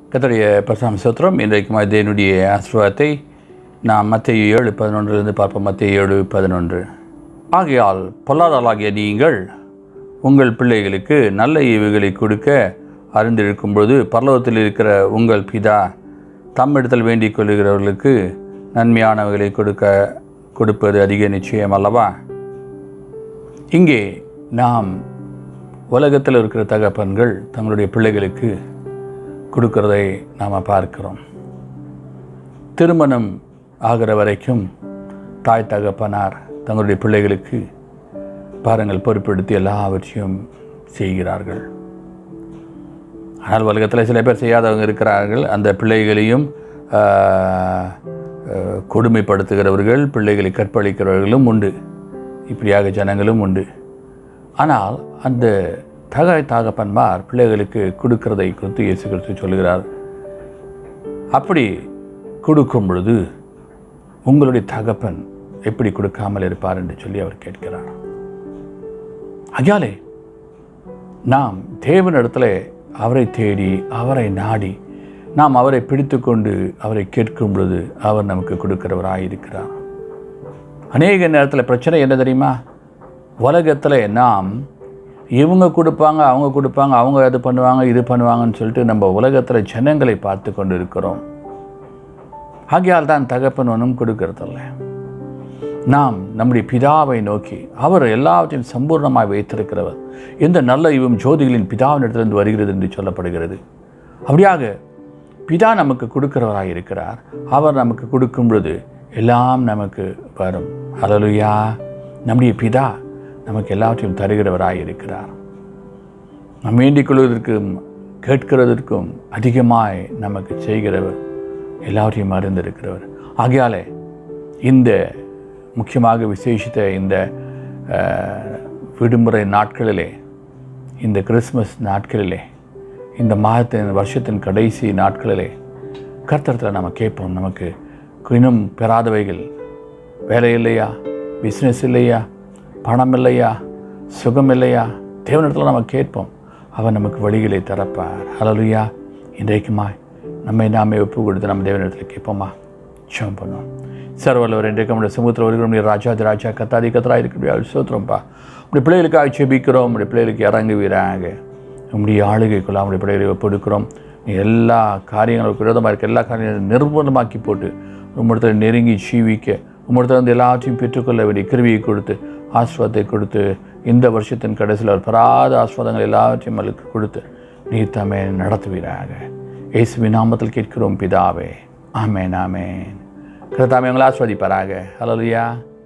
கத்தடைய பரசாம சோத்திரம் இன்றைக்கு மத்தியனுடைய ஆசீர்வாதத்தை நாம் மத்திய ஏழு பதினொன்றிலிருந்து பார்ப்போம் மத்திய ஏழு பதினொன்று ஆகையால் பொல்லாதாளாகிய நீங்கள் உங்கள் பிள்ளைகளுக்கு நல்ல ஈவுகளை கொடுக்க அறிந்திருக்கும் பொழுது பரலோகத்தில் இருக்கிற உங்கள் பிதா தம்மிடத்தில் வேண்டிக் கொள்கிறவர்களுக்கு நன்மையானவைகளை கொடுக்க கொடுப்பது அதிக நிச்சயம் அல்லவா இங்கே நாம் உலகத்தில் இருக்கிற தகப்பன்கள் தங்களுடைய பிள்ளைகளுக்கு கொடுக்கிறதை நாம் பார்க்கிறோம் திருமணம் ஆகிற வரைக்கும் தாய் தகப்பனார் தங்களுடைய பிள்ளைகளுக்கு பாருங்கள் பொறுப்பெடுத்து எல்லாவற்றையும் செய்கிறார்கள் ஆனால் உலகத்தில் சில பேர் செய்யாதவங்க இருக்கிறார்கள் அந்த பிள்ளைகளையும் ஆஹ், ஆஹ், கொடுமைப்படுத்துகிறவர்கள் பிள்ளைகளை கற்பழிக்கிறவர்களும் உண்டு இப்படியாக ஜனங்களும் உண்டு ஆனால் அந்த தகாய் தாகப்பன்மார் பிள்ளைகளுக்கு கொடுக்கிறதை குறித்து இயேசு கிறிஸ்து சொல்கிறார் அப்படி கொடுக்கும் பொழுது உங்களுடைய தகப்பன் எப்படி கொடுக்காமல் இருப்பார் என்று சொல்லி அவர் கேட்கிறார் அகியாலே நாம் தேவனிடத்தில் அவரை தேடி அவரை நாடி நாம் அவரை பிடித்து கொண்டு அவரை கேட்கும் பொழுது அவர் நமக்கு கொடுக்கிறவராக இருக்கிறார் அநேக நேரத்தில் பிரச்சனை என்ன தெரியுமா உலகத்தில் நாம் இவங்க கொடுப்பாங்க அவங்க கொடுப்பாங்க அவங்க அது பண்ணுவாங்க இது பண்ணுவாங்கன்னு சொல்லிட்டு நம்ம உலகத்தில் ஜனங்களை பார்த்து கொண்டு இருக்கிறோம் ஆகையால் தான் தகப்பன் ஒன்றும் கொடுக்கறதில்ல நாம் நம்முடைய பிதாவை நோக்கி அவர் எல்லாவற்றையும் சம்பூர்ணமாய் வைத்திருக்கிறவர் எந்த நல்ல இவும் ஜோதிகளின் பிதாவினிடத்திலிருந்து வருகிறது என்று சொல்லப்படுகிறது அப்படியாக பிதா நமக்கு கொடுக்கிறவராக இருக்கிறார் அவர் நமக்கு கொடுக்கும் பொழுது எல்லாம் நமக்கு வரும் ஹalleluya நம்முடைய பிதா நமக்கு எல்லாவற்றையும் தருகிறவராக இருக்கிறார் நாம் வேண்டிக் கொள்வதற்கும் கேட்கிறதற்கும் அதிகமாய் நமக்கு செய்கிறவர் எல்லாவற்றையும் அறிந்திருக்கிறவர் ஆகையாலே இந்த முக்கியமாக விசேஷித்த இந்த அஹ், விடுமுறை நாட்களிலே இந்த கிறிஸ்மஸ் நாட்களிலே இந்த மாதத்தின் வருஷத்தின் கடைசி நாட்களிலே கர்த்தரத்தில் நம்ம கேட்போம் நமக்கு இன்னும் பெறாதவைகள் வேலை இல்லையா பிஸ்னஸ் இல்லையா பணம் இல்லையா சுகம் இல்லையா தேவனிடத்தில் நம்ம கேட்போம் அவர் நமக்கு வழிகளை திறப்பார் ஹalleluya இன்றைக்குமா நம்மை நாமே ஒப்பு கொடுத்து நம்ம தேவனிடத்தில் கேட்போமா ஜெபம் பண்ணுவோம் சர்வல்லவர் இன்றைக்கு நம்முடைய சமூகத்தில் வருகிற நம்முடைய ராஜாதி ராஜா கத்தாதி கத்தரா இருக்கிற சோத்திரம்ப்பா உடைய பிள்ளைகளுக்காக செபிக்கிறோம் உடைய பிள்ளைகளுக்கு இறங்குவீராங்க உம்முடைய ஆளுகைக்குள்ள நம்முடைய பிள்ளைகளை ஒப்படுக்கிறோம் நீ எல்லா காரியங்களுக்கு விரோதமாக இருக்க எல்லா காரியங்களும் நிர்பந்தமாக்கி போட்டு உம்மிடத்தில் நெருங்கி ஜீவிக்க உம்மிடத்தில் வந்து எல்லாத்தையும் பெற்றுக்கொள்ள வேண்டிய கிருவியை கொடுத்து ஆஸ்வாதத்தை கொடுத்து இந்த வருஷத்தின் கடைசியில் ஒரு பெறாத ஆஸ்வாதங்கள் எல்லாவற்றையும் அவளுக்கு கொடுத்து நீ தம்மை நடத்துவீராக இயேசுவின் நாமத்தில் கேட்கிறோம் பிதாவே ஆமேன் ஆமேன் கிருத்தாமே உங்களை ஆஸ்வதிப்பாராக ஹalleluya